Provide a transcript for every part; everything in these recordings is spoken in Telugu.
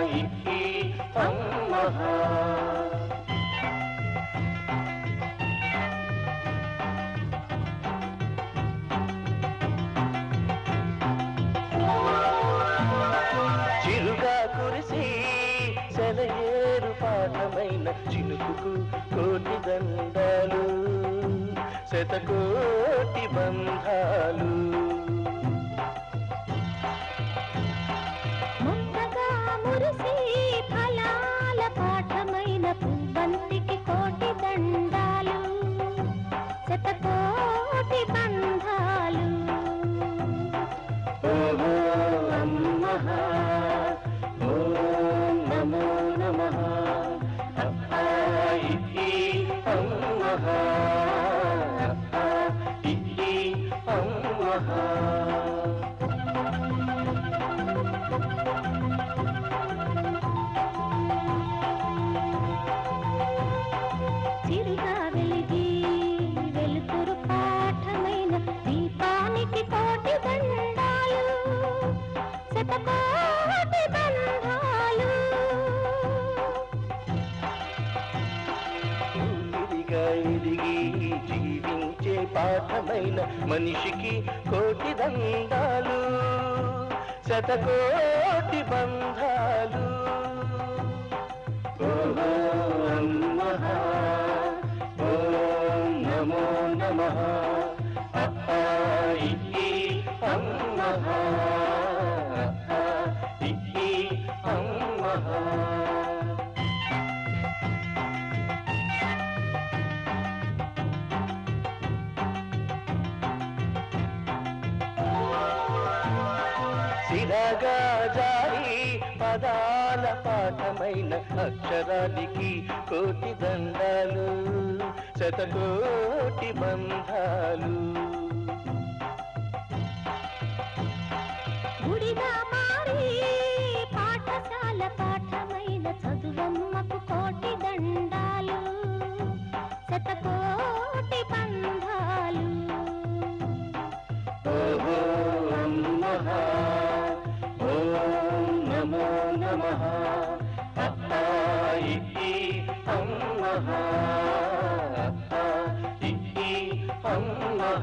అమ్మాయికి అమ్మహా చిరుగా కురిసి సెలయేరు పాఠమైన చినుకుకు కోటి దండాలు శతకోటి బంధాలు ముందగా మురిసి ఫలాల పాఠమైన పువ్వంతికి కోటి దండాలు శతకోటి బంధాలు ఓహో అమ్మహ ఓం నమో నమః అమ్మాయికి అమ్మహ అమ్మాయికి అమ్మహ చిరుగా వెలిగి వెలుతురు పాఠమైన దీపానికి కోటి దండాలు శతకోటి బంధాలు ఊపిరిగా ఎదిగి జీవించే పాఠమైన మనిషికి కోటి దండాలు శతకోటి బంధాలు ఓహో అమ్మహ ఓం నమో నమః అమ్మాయికి అమ్మహ అమ్మాయికి అమ్మహ సిరగా జారి పదాల పాఠమైన అక్షరానికి కోటి దండాలు శతకోటి బంధాలు గుడిగా మారి పాఠశాల పాఠమైన చదువమ్మకు కోటి దండాలు శతకోటి బంధాలు ఓహో అమ్మహ ఓం నమో నమః అమ్మాయికి అమ్మహ అమ్మాయికి అమ్మహ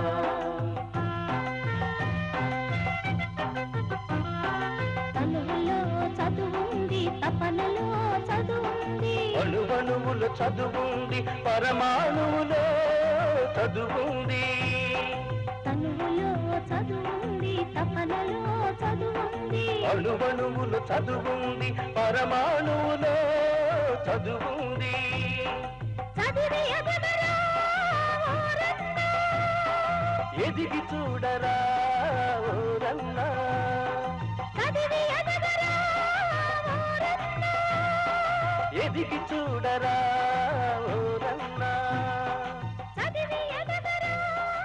తనువులో చదువుంది తపనలో చదువుంది అణువణువులు చదువుంది పరమాణువులో చదువుంది తనువులో చదువుంది తపనలో చదువుంది అణువణువులు చదువుంది పరమాణువులో చదువుంది చదివి ఎదగరా ఓరన్నా. ఎదిగి చూడరా ఓరన్నా చదివి ఎదగరా ఓరన్నా. ఎదిగి చూడరా ఓరన్నా చదివి ఎదగరా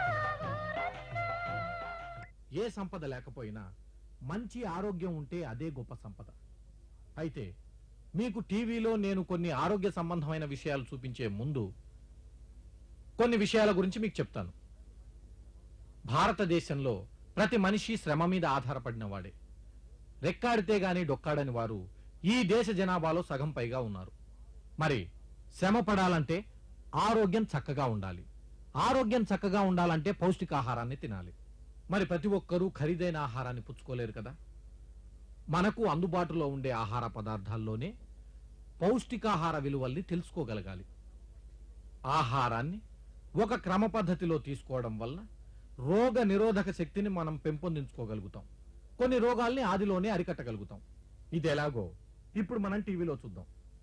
ఏ సంపద లేకపోయినా మంచి ఆరోగ్యం ఉంటే అదే గొప్ప సంపద అయితే మీకు టీవీలో నేను కొన్ని ఆరోగ్య సంబంధమైన విషయాలు చూపించే ముందు కొన్ని విషయాల గురించి మీకు చెప్తాను భారతదేశంలో ప్రతి మనిషి శ్రమ మీద ఆధారపడిన వాడే రెక్కాడితే గాని డొక్కాడని వారు ఈ దేశ జనాభాలో సగం పైగా ఉన్నారు మరి శ్రమ పడాలంటే ఆరోగ్యం చక్కగా ఉండాలి ఆరోగ్యం చక్కగా ఉండాలంటే పౌష్టికాహారాన్ని తినాలి మరి ప్రతి ఒక్కరూ ఖరీదైన ఆహారాన్ని పుచ్చుకోలేరు కదా మనకు అందుబాటులో ఉండే ఆహార పదార్థాల్లోనే పౌష్టికాహార విలువల్ని తెలుసుకోగలగాలి ఆహారాన్ని ఒక క్రమ పద్ధతిలో తీసుకోవడం వల్ల రోగ నిరోధక శక్తిని మనం పెంపొందించుకోగలుగుతాం కొన్ని రోగాల్ని ఆదిలోనే అరికట్టగలుగుతాం ఇది ఎలాగో ఇప్పుడు మనం టీవీలో చూద్దాం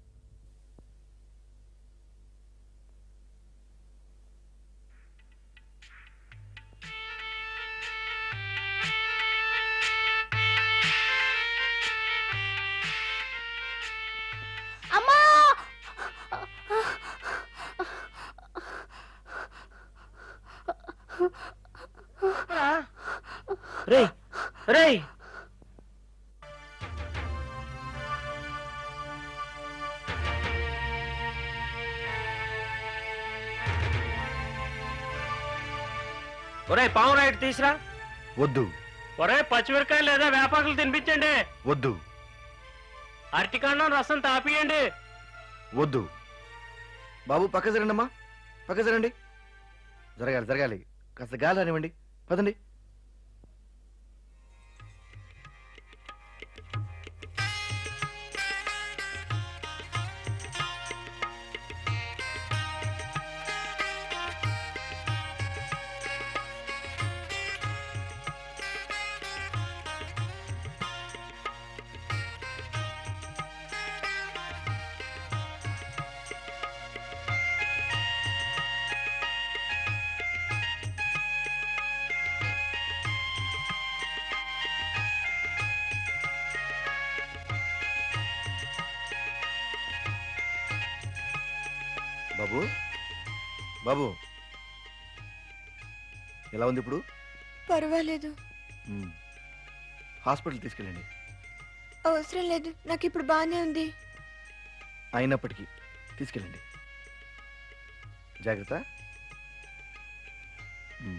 అమ్మా రేయ్ రేయ్ ఒరే పావు రైట్ తీసురా వద్దు ఒరే పచ్చిమిరకాయ లేదా వేపాకులు తినిపించండి వద్దు అరటికాండం రసం తాపియండి వద్దు బాబు పక్క జరండమ్మా పక్క జరండి జరగాలి జరగాలి కాస్త గాలి రానివ్వండి పదండి బాబు బాబు ఎలా ఉంది ఇప్పుడు పర్వాలేదు మ్మ్. హాస్పిటల్ తీసుకెళ్ళండి అవసరం లేదు నాకు ఇప్పుడు బానే ఉంది అయినప్పటికీ తీసుకెళ్ళండి జాగ్రత్త మ్మ్.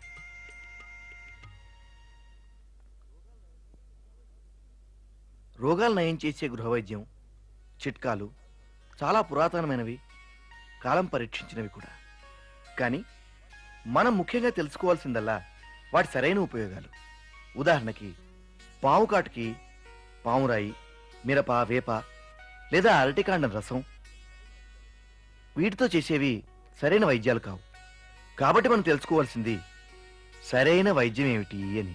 రోగాలు నయం చేసే గృహవైద్యం చిట్కాలు చాలా పురాతనమైనవి కాలం పరీక్షించినవి కూడా కానీ మనం ముఖ్యంగా తెలుసుకోవాల్సిందల్లా వాటి సరైన ఉపయోగాలు ఉదాహరణకి పాము కాటుకి పామురాయి మిరప వేప లేదా అరటికాండం రసం వీటితో చేసేవి సరైన వైద్యాలు కావు కాబట్టి మనం తెలుసుకోవాల్సింది సరైన వైద్యం ఏమిటి అని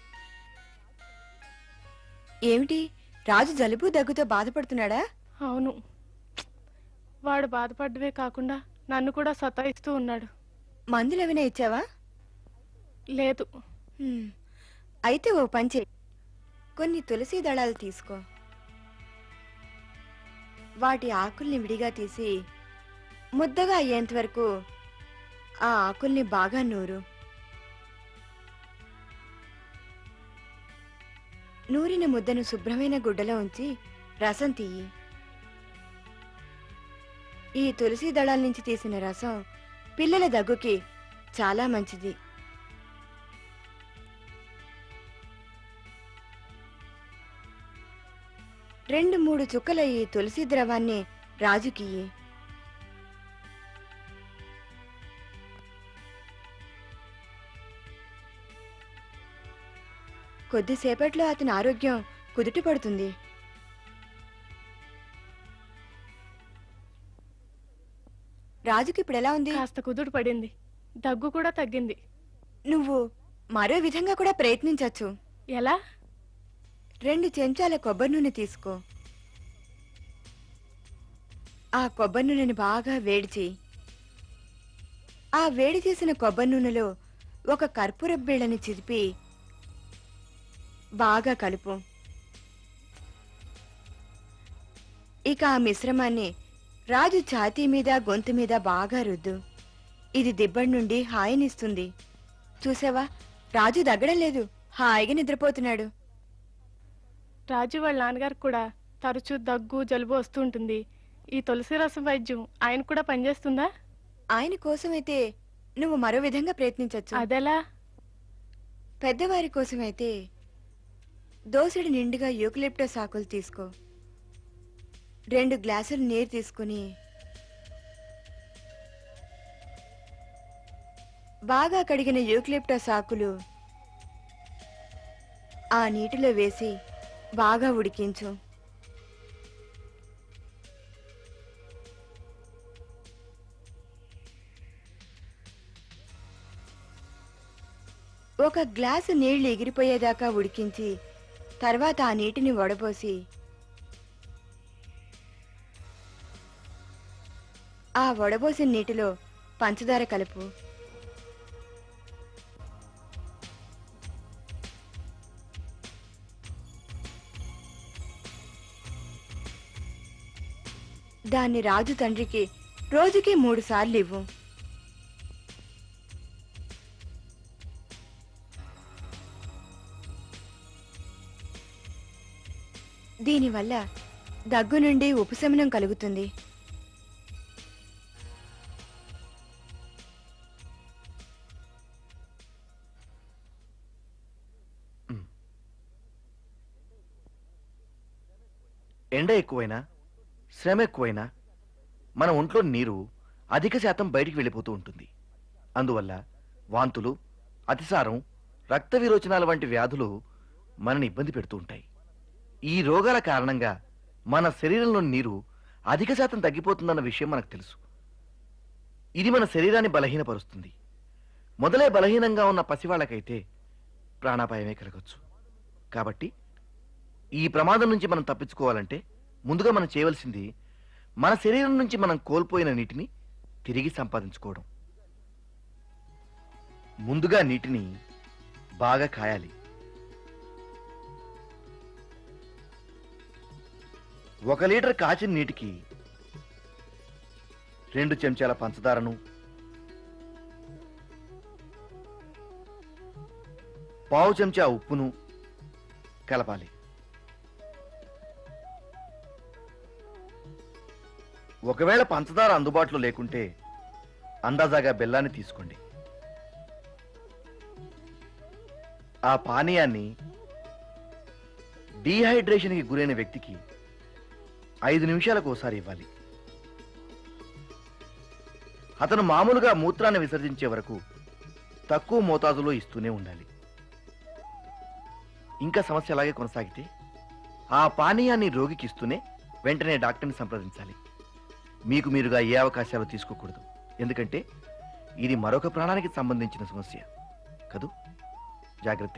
ఏమిటి రాజు జలుబు దగ్గుతో బాధపడుతున్నాడా అవును వాడు బాధపడ్డవే కాకుండా నన్ను కూడా సతాయిస్తూ ఉన్నాడు మందులు ఏమైనా ఇచ్చావా లేదు హ్మ్. అయితే ఓ పని చేయి కొన్ని తులసి దళాలు తీసుకో వాటి ఆకుల్ని విడిగా తీసి ముద్దగా అయ్యేంత వరకు ఆ ఆకుల్ని బాగా నూరు నూరిన ముద్దను శుభ్రమైన గుడ్డలో ఉంచి రసం తీయి ఈ తులసి దళాల నుంచి తీసిన రసం పిల్లల దగ్గుకి చాలా మంచిది రెండు మూడు చుక్కల ఈ తులసి ద్రవాన్ని రాజుకియ్యి కొద్దిసేపట్లో అతని ఆరోగ్యం కుదుట పడుతుంది రాజుకి ఇప్పుడు ఎలా ఉంది కాస్త కుదురు పడింది దగ్గు కూడా తగ్గింది నువ్వు మరో విధంగా కూడా ప్రయత్నించొచ్చు ఎలా రెండు చెంచాల కొబ్బరి నూనె తీసుకో ఆ కొబ్బరి నూనెని బాగా వేడి చేయి ఆ వేడి చేసిన కొబ్బరి నూనెలో ఒక కర్పూర బిళ్ళని చిదిపి బాగా కలుపు ఇక ఆ మిశ్రమాన్ని రాజు ఛాతీ మీద గొంతు మీద బాగా రుద్దు ఇది దిబ్బడి నుండి హాయినిస్తుంది చూసావా రాజు దగ్గడం లేదు హాయిగా నిద్రపోతున్నాడు రాజు వాళ్ళ నాన్నగారికి కూడా తరచూ దగ్గు జలుబు వస్తూ ఉంటుంది ఈ తులసి రసం వైద్యం ఆయన కూడా పనిచేస్తుందా ఆయన కోసమైతే నువ్వు మరో విధంగా ప్రయత్నించొచ్చు అదెలా పెద్దవారి కోసమైతే దోసెడు నిండుగా యూకలిప్టస్ ఆకులు తీసుకో రెండు గ్లాసులు నీరు తీసుకుని బాగా కడిగిన యూకలిప్టస్ ఆకులు ఆ నీటిలో వేసి బాగా ఉడికించు ఒక గ్లాసు నీళ్లు ఎగిరిపోయేదాకా ఉడికించి తర్వాత ఆ నీటిని వడపోసి ఆ వడబోసిన నీటిలో పంచదార కలుపు దాన్ని రాజు తండ్రికి రోజుకి మూడు సార్లు ఇవ్వు దీనివల్ల దగ్గు నుండి ఉపశమనం కలుగుతుంది ఎండ ఎక్కువైనా శ్రమ ఎక్కువైనా మన ఒంట్లో నీరు అధిక శాతం బయటికి వెళ్ళిపోతూ ఉంటుంది అందువల్ల వాంతులు అతిసారం రక్త విరోచనాల వంటి వ్యాధులు మనని ఇబ్బంది పెడుతూ ఉంటాయి ఈ రోగాల కారణంగా మన శరీరంలో నీరు అధిక శాతం తగ్గిపోతుందన్న విషయం మనకు తెలుసు ఇది మన శరీరాన్ని బలహీనపరుస్తుంది మొదలే బలహీనంగా ఉన్న పసివాళ్ళకైతే ప్రాణాపాయమే కలగచ్చు కాబట్టి ఈ ప్రమాదం నుంచి మనం తప్పించుకోవాలంటే ముందుగా మనం చేయవలసింది మన శరీరం నుంచి మనం కోల్పోయిన నీటిని తిరిగి సంపాదించుకోవడం ముందుగా నీటిని బాగా కాయాలి ఒక లీటర్ కాచిన నీటికి రెండు చెంచాల పంచదారను పావు చెంచా ఉప్పును కలపాలి ఒకవేళ పంచదార అందుబాటులో లేకుంటే అందాజాగా బెల్లాన్ని తీసుకోండి ఆ పానీయాన్ని డీహైడ్రేషన్కి గురైన వ్యక్తికి ఐదు నిమిషాలకు ఒకసారి ఇవ్వాలి అతను మామూలుగా మూత్రాన్ని విసర్జించే వరకు తక్కువ మోతాదులో ఇస్తూనే ఉండాలి ఇంకా సమస్య అలాగే కొనసాగితే ఆ పానీయాన్ని రోగికి ఇస్తూనే వెంటనే డాక్టర్ని సంప్రదించాలి మీకు మీరుగా ఏ అవకాశాలు తీసుకోకూడదు ఎందుకంటే ఇది మరొక ప్రాణానికి సంబంధించిన సమస్య కదూ జాగ్రత్త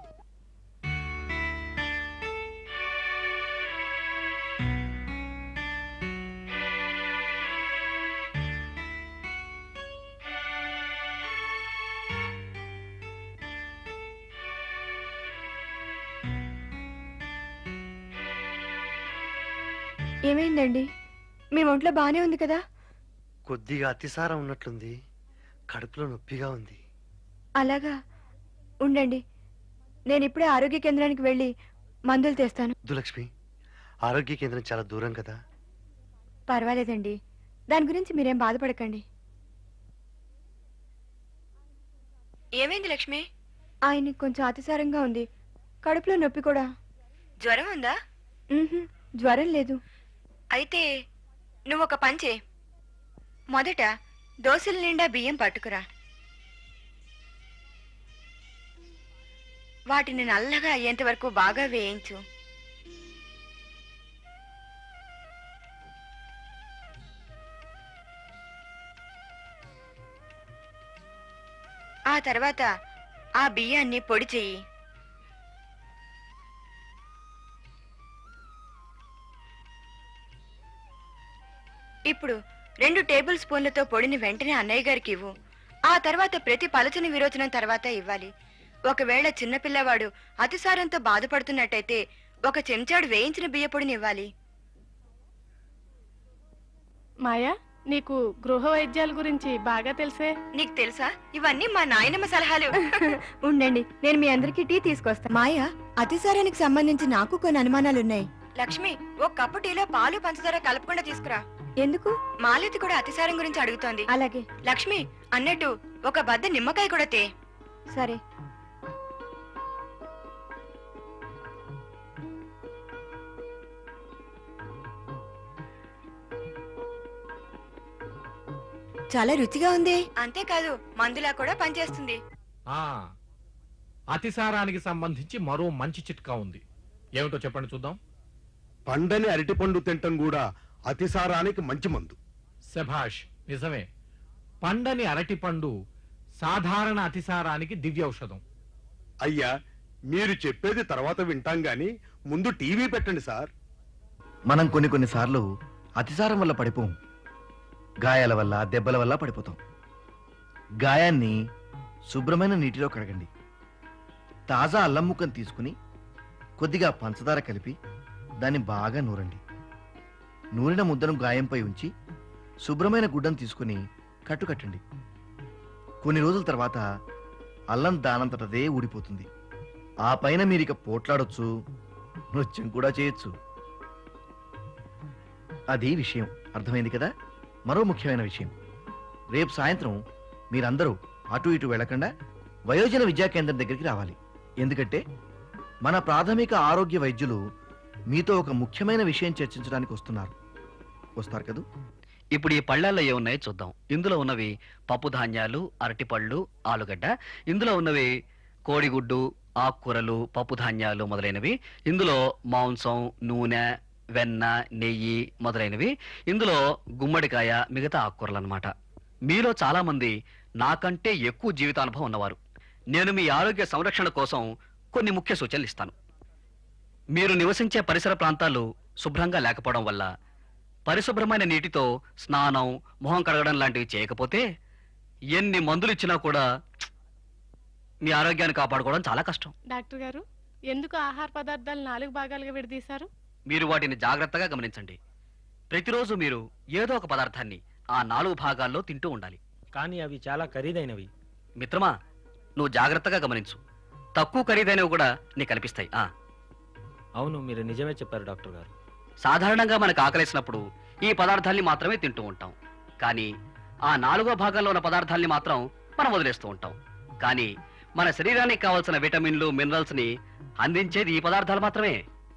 ఏమైందండి మీ ఒంట్లో బానే ఉంది కదా కొద్దిగా అతిసారం ఉన్నట్లుంది కడుపులో నొప్పిగా ఉంది అలాగా ఉండండి నేను ఇప్పుడే ఆరోగ్య కేంద్రానికి వెళ్ళి మందులు తెస్తాను దులక్ష్మి ఆరోగ్య కేంద్రం చాలా దూరం కదా పర్వాలేదండి దాని గురించి మీరేం బాధపడకండి ఏమైంది లక్ష్మి ఆయనకి కొంచెం అతిసారంగా ఉంది కడుపులో నొప్పి కూడా జ్వరం ఉందా జ్వరం లేదు అయితే నువ్వు ఒక పంచే మొదట దోశల నిండా బియ్యం పట్టుకురా వాటిని నల్లగా అయ్యేంత వరకు బాగా వేయించు ఆ తర్వాత ఆ బియ్యాన్ని పొడి చెయ్యి ఇప్పుడు రెండు టేబుల్ స్పూన్లతో పొడిని వెంటనే అన్నయ్య గారికి ఇవ్వు ఆ తర్వాత ప్రతి పలచని విరోచనం తర్వాత ఇవ్వాలి ఒకవేళ చిన్నపిల్లవాడు అతిసారంతో బాధపడుతున్నట్టయితే ఒక చెంచాడు వేయించిన బియ్య పొడిని ఇవ్వాలి మాయా నీకు గృహ వైద్యాల గురించి బాగా తెలుసే నీకు తెలుసా ఇవన్నీ మా నాయనమ్మ సలహాలు ఉండండి నేను మీ అందరికి టీ తీసుకొస్తా మాయ అతిసారానికి సంబంధించి నాకు కొన్ని అనుమానాలున్నాయి లక్ష్మి ఓ కప్పు టీలో పాలు పంచదార కలపకుండా తీసుకురా ఎందుకు మాలతి కూడా అతిసారం గురించి అడుగుతోంది అలాగే లక్ష్మి అన్నట్టు ఒక బద్ద నిమ్మకాయ కూడా తే సరే చాలా రుచిగా ఉంది అంతేకాదు మందులా కూడా పనిచేస్తుంది ఆ అతిసారానికి సంబంధించి మరో మంచి చిట్కా ఉంది ఏమిటో చెప్పండి చూద్దాం పండని అరటిపండు తింటం కూడా అతిసారానికి మంచి మందు శభాష్ నిజమే పండని అరటిపండు సాధారణ అతిసారానికి దివ్య ఔషధం అయ్యా మీరు చెప్పేది తర్వాత వింటాం గాని ముందు టీవీ పెట్టండి సార్ మనం కొన్ని కొన్నిసార్లు అతిసారం వల్ల పడిపోం గాయాల వల్ల దెబ్బల వల్ల పడిపోతాం గాయాన్ని శుభ్రమైన నీటిలో కడగండి తాజా అల్లం ముక్కను తీసుకుని కొద్దిగా పంచదార కలిపి దాన్ని బాగా నూరండి నూరిన ముద్దను గాయంపై ఉంచి శుభ్రమైన గుడ్డను తీసుకుని కట్టుకట్టండి కొన్ని రోజుల తర్వాత అల్లం దానంతటదే ఊడిపోతుంది ఆ పైన మీరిక పోట్లాడొచ్చు నృత్యం కూడా చేయొచ్చు అది విషయం అర్థమైంది కదా మరో ముఖ్యమైన విషయం రేపు సాయంత్రం మీరందరూ అటు ఇటు వెళ్లకుండా వయోజన విద్యా కేంద్రం దగ్గరికి రావాలి ఎందుకంటే మన ప్రాథమిక ఆరోగ్య వైద్యులు మీతో ఒక ముఖ్యమైన విషయం చర్చించడానికి వస్తున్నారు వస్తారు కదూ ఇప్పుడు ఈ పళ్ళాల్లో ఏమున్నాయో చూద్దాం ఇందులో ఉన్నవి పప్పు ధాన్యాలు అరటిపళ్ళు ఆలుగడ్డ ఇందులో ఉన్నవి కోడిగుడ్డు ఆకుకూరలు పప్పు ధాన్యాలు మొదలైనవి ఇందులో మాంసం నూనె వెన్న నెయ్యి మొదలైనవి ఇందులో గుమ్మడికాయ మిగతా ఆకుకూరలు అన్నమాట మీలో చాలా మంది నాకంటే ఎక్కువ జీవితానుభవం ఉన్నవారు నేను మీ ఆరోగ్య సంరక్షణ కోసం కొన్ని ముఖ్య సూచనలు ఇస్తాను మీరు నివసించే పరిసర ప్రాంతాలు శుభ్రంగా లేకపోవడం వల్ల పరిశుభ్రమైన నీటితో స్నానం మొహం కడగడం లాంటివి చేయకపోతే ఎన్ని మందులు ఇచ్చినా కూడా మీ ఆరోగ్యాన్ని కాపాడుకోవడం చాలా కష్టం డాక్టర్ గారు ఎందుకు ఆహార పదార్థాలు నాలుగు భాగాలుగా విడదీశారు మీరు వాటిని జాగ్రత్తగా గమనించండి ప్రతిరోజు మీరు ఏదో ఒక పదార్థాన్ని ఆ నాలుగు భాగాల్లో తింటూ ఉండాలి కానీ అవి చాలా ఖరీదైనవి మిత్రమా నువ్వు జాగ్రత్తగా గమనించు తక్కువ ఖరీదైనవి కూడా నీకు కనిపిస్తాయి ఆ అవును మీరు నిజమే చెప్పారు డాక్టర్ గారు సాధారణంగా మనకు ఆకలేసినప్పుడు ఈ పదార్థాల్ని మాత్రమే తింటూ ఉంటాం కానీ ఆ నాలుగో భాగంలో ఉన్న పదార్థాల్ని మాత్రం మనం వదిలేస్తూ ఉంటాం కానీ మన శరీరానికి కావాల్సిన విటమిన్లు మినరల్స్ ని అందించేది ఈ పదార్థాలు మాత్రమే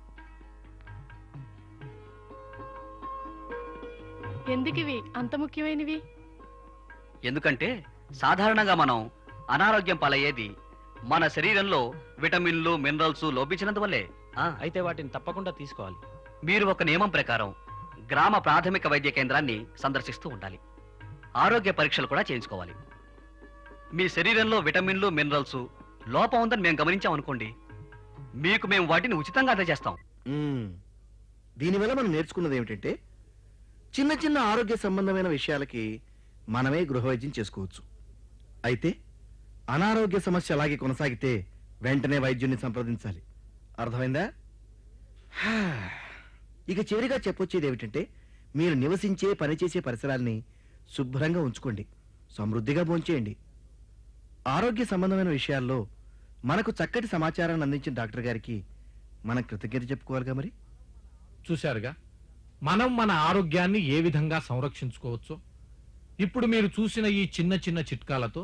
ఎందుకు ఇవి అంత ముఖ్యమైనవి ఎందుకంటే సాధారణంగా మనం అనారోగ్యం పాలయ్యేది మన శరీరంలో విటమిన్లు మినరల్స్ లోపించినందువల్లే ఆ, అయితే వాటిని తప్పకుండా తీసుకోవాలి మీరు ఒక నియమం ప్రకారం గ్రామ ప్రాథమిక వైద్య కేంద్రాన్ని సందర్శిస్తూ ఉండాలి ఆరోగ్య పరీక్షలు కూడా చేయించుకోవాలి మీ శరీరంలో విటమిన్లు మినరల్స్ లోపం ఉందని మేము గమనించాం అనుకోండి మీకు మేము వాటిని ఉచితంగా అందజేస్తాం మ్మ్. దీనివల్ల మనం నేర్చుకున్నది ఏమిటంటే చిన్న చిన్న ఆరోగ్య సంబంధమైన విషయాలకి మనమే గృహవైద్యం చేసుకోవచ్చు అయితే అనారోగ్య సమస్య అలాగే కొనసాగితే వెంటనే వైద్యుని సంప్రదించాలి అర్థమైందా హా. ఇక చివరిగా చెప్పొచ్చేది ఏమిటంటే మీరు నివసించే పనిచేసే పరిసరాల్ని శుభ్రంగా ఉంచుకోండి సమృద్ధిగా భోంచేయండి ఆరోగ్య సంబంధమైన విషయాల్లో మనకు చక్కటి సమాచారాన్ని అందించిన డాక్టర్ గారికి మనం కృతజ్ఞత చెప్పుకోవాలిగా మరి చూశారుగా మనం మన ఆరోగ్యాన్ని ఏ విధంగా సంరక్షించుకోవచ్చో ఇప్పుడు మీరు చూసిన ఈ చిన్న చిన్న చిట్కాలతో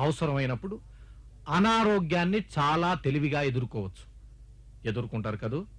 అవసరమైనప్పుడు అనారోగ్యాన్ని చాలా తెలివిగా ఎదుర్కోవచ్చు ఎదుర్కొంటారు కదూ